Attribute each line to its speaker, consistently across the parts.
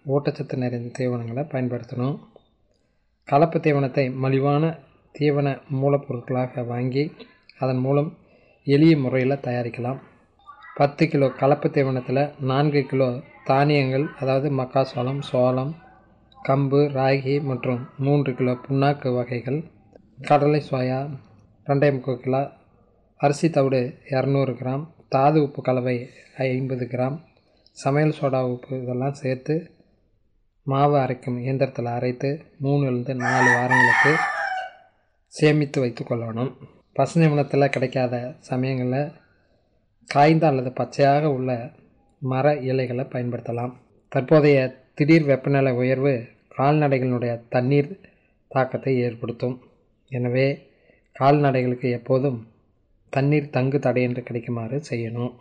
Speaker 1: ஊட்டச்சத்து நிறைந்த தீவனங்களை பயன்படுத்தணும் கலப்பு தீவனத்தை மலிவான தீவன மூலப்பொருட்களாக வாங்கி அதன் மூலம் எளிய முறையில் தயாரிக்கலாம் பத்து கிலோ கலப்பு தீவனத்தில் நான்கு கிலோ தானியங்கள் அதாவது மக்காசோளம் சோளம் கம்பு ராகி மற்றும் மூன்று கிலோ புண்ணாக்கு வகைகள் கடலை சோயா ரெண்டே முக்கால் கிலோ அரிசி தவிடு இரநூறு கிராம் தாது உப்பு கலவை ஐம்பது கிராம் சமையல் சோடா உப்பு இதெல்லாம் சேர்த்து மாவு அரைக்கும் இயந்திரத்தில் அரைத்து மூணுலேருந்து நாலு வாரங்களுக்கு சேமித்து வைத்து கொள்ளணும் பசுநிவனத்தில் கிடைக்காத சமயங்களில் காய்ந்த அல்லது பச்சையாக உள்ள மர இலைகளை பயன்படுத்தலாம் தற்போதைய திடீர் வெப்பநிலை உயர்வு கால்நடைகளினுடைய தண்ணீர் தாக்கத்தை ஏற்படுத்தும் எனவே கால்நடைகளுக்கு எப்போதும் தண்ணீர் தங்கு தடையின்றி கிடைக்குமாறு செய்யணும்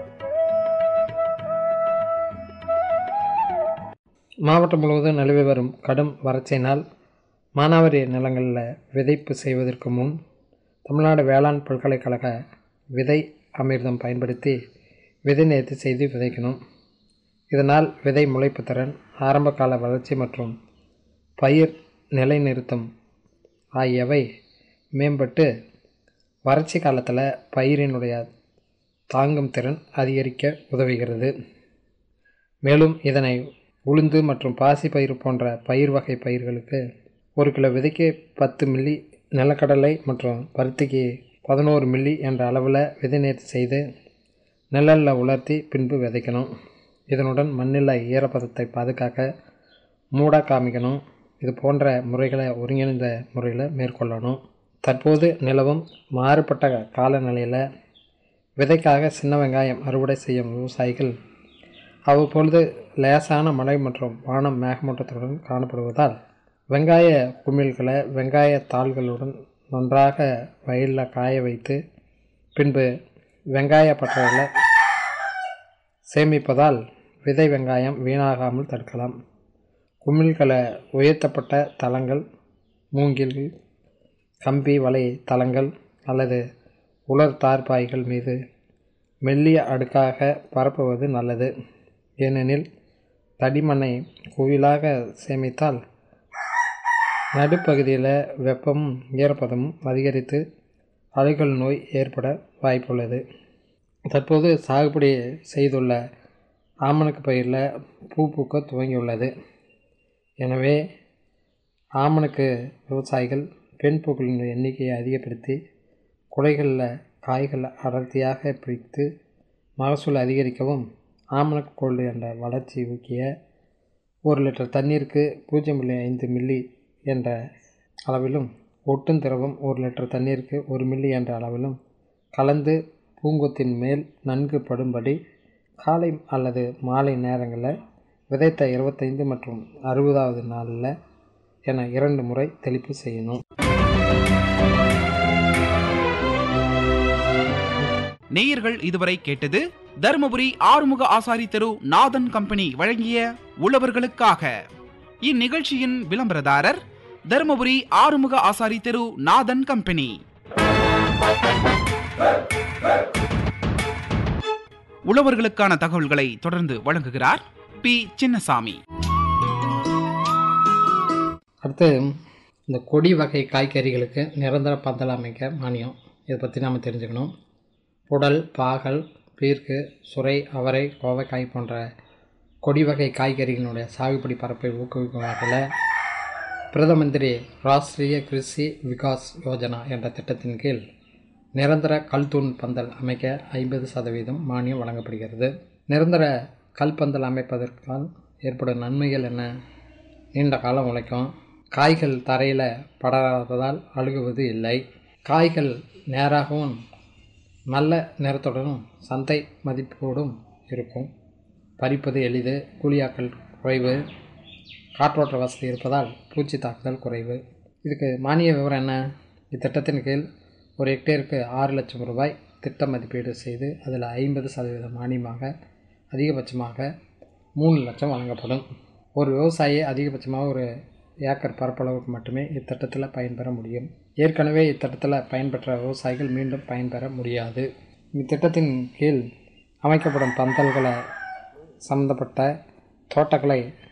Speaker 1: மாவட்டம் முழுவதும் நிலவி வரும் கடும் வறட்சியினால் மானாவாரி நிலங்களில் விதைப்பு செய்வதற்கு முன் தமிழ்நாடு வேளாண் பல்கலைக்கழக விதை அமிர்தம் பயன்படுத்தி விதை நேர்த்தி செய்து விதைக்கணும் இதனால் விதை முளைப்பு திறன் ஆரம்பகால வளர்ச்சி மற்றும் பயிர் நிலைநிறுத்தம் ஆகியவை மேம்பட்டு வறட்சி காலத்தில் பயிரினுடைய தாங்கும் திறன் அதிகரிக்க உதவுகிறது மேலும் இதனை உளுந்து மற்றும் பாசி பயிர் போன்ற பயிர் வகை பயிர்களுக்கு ஒரு கிலோ விதைக்கு பத்து மில்லி நிலக்கடலை மற்றும் பருத்திக்கு பதினோரு மில்லி என்ற அளவில் விதை நேர்த்தி செய்து நிழலில் உலர்த்தி பின்பு விதைக்கணும் இதனுடன் மண்ணில் ஈரப்பதத்தை பாதுகாக்க மூட காமிக்கணும் இது போன்ற முறைகளை ஒருங்கிணைந்த முறையில் மேற்கொள்ளணும் தற்போது நிலவும் மாறுபட்ட காலநிலையில் விதைக்காக சின்ன வெங்காயம் அறுவடை செய்யும் விவசாயிகள் அவ்வப்பொழுது லேசான மழை மற்றும் வானம் மேகமூட்டத்துடன் காணப்படுவதால் வெங்காய குமிழ்களை வெங்காய தாள்களுடன் நன்றாக வயலில் காய வைத்து பின்பு வெங்காய பட்டறையில் சேமிப்பதால் விதை வெங்காயம் வீணாகாமல் தடுக்கலாம் குமிழ்களை உயர்த்தப்பட்ட தளங்கள் மூங்கில் கம்பி வலை தளங்கள் அல்லது உலர் தார்பாய்கள் மீது மெல்லிய அடுக்காக பரப்புவது நல்லது ஏனெனில் தடிமண்ணை குவிலாக சேமித்தால் நடுப்பகுதியில் வெப்பமும் ஈரப்பதமும் அதிகரித்து அழுகல் நோய் ஏற்பட வாய்ப்புள்ளது தற்போது சாகுபடி செய்துள்ள ஆமணக்கு பயிரில் பூ பூக்க துவங்கியுள்ளது எனவே ஆமணக்கு விவசாயிகள் பெண் பூக்களின் எண்ணிக்கையை அதிகப்படுத்தி குலைகளில் காய்கள் அடர்த்தியாக பிடித்து மகசூல் அதிகரிக்கவும் ஆமணக்கு கோல்டு என்ற வளர்ச்சி ஊக்கிய ஒரு லிட்டர் தண்ணீருக்கு பூஜ்ஜியம் புள்ளி ஐந்து மில்லி என்ற அளவிலும் ஒட்டும் திரவம் ஒரு லிட்டர் தண்ணீருக்கு ஒரு மில்லி என்ற அளவிலும் கலந்து பூங்கொத்தின் மேல் நன்கு படும்படி காலை அல்லது மாலை நேரங்களில் விதைத்த இருபத்தைந்து மற்றும் அறுபதாவது நாளில் என இரண்டு முறை தெளிப்பு செய்யணும்
Speaker 2: நேயர்கள் இதுவரை கேட்டது தருமபுரி ஆறுமுக ஆசாரி தெரு நாதன் கம்பெனி வழங்கிய உழவர்களுக்காக இந்நிகழ்ச்சியின் விளம்பரதாரர் தருமபுரி ஆறுமுக ஆசாரி தெரு நாதன் கம்பெனி உழவர்களுக்கான தகவல்களை தொடர்ந்து வழங்குகிறார் பி சின்னசாமி
Speaker 1: அடுத்து இந்த கொடி வகை காய்கறிகளுக்கு நிரந்தர பந்தல் அமைக்க மானியம் இதை பற்றி நாம் தெரிஞ்சுக்கணும் புடல் பாகல் பீர்க்கு சுரை அவரை கோவைக்காய் போன்ற கொடி வகை காய்கறிகளுடைய சாகுபடி பரப்பை ஊக்குவிக்கும் வகையில் பிரதம மந்திரி ராஷ்டிரிய கிருஷி விகாஸ் யோஜனா என்ற திட்டத்தின் கீழ் நிரந்தர கல்தூண் பந்தல் அமைக்க ஐம்பது சதவீதம் மானியம் வழங்கப்படுகிறது நிரந்தர கல் பந்தல் அமைப்பதற்கால் ஏற்படும் நன்மைகள் என்ன நீண்ட காலம் உழைக்கும் காய்கள் தரையில் படாததால் அழுகுவது இல்லை காய்கள் நேராகவும் நல்ல நிறத்துடனும் சந்தை மதிப்போடும் இருக்கும் பறிப்பது எளிது கூலியாக்கள் குறைவு காற்றோட்ட வசதி இருப்பதால் பூச்சி தாக்குதல் குறைவு இதுக்கு மானிய விவரம் என்ன இத்திட்டத்தின் கீழ் ஒரு ஹெக்டேருக்கு ஆறு லட்சம் ரூபாய் திட்ட மதிப்பீடு செய்து அதில் ஐம்பது சதவீதம் மானியமாக அதிகபட்சமாக மூணு லட்சம் வழங்கப்படும் ஒரு விவசாயி அதிகபட்சமாக ஒரு ஏக்கர் பரப்பளவுக்கு மட்டுமே இத்திட்டத்தில் பயன்பெற முடியும் ஏற்கனவே இத்திட்டத்தில் பயன்பெற்ற விவசாயிகள் மீண்டும் பயன்பெற முடியாது இத்திட்டத்தின் கீழ் அமைக்கப்படும் பந்தல்களை சம்பந்தப்பட்ட தோட்டக்கலை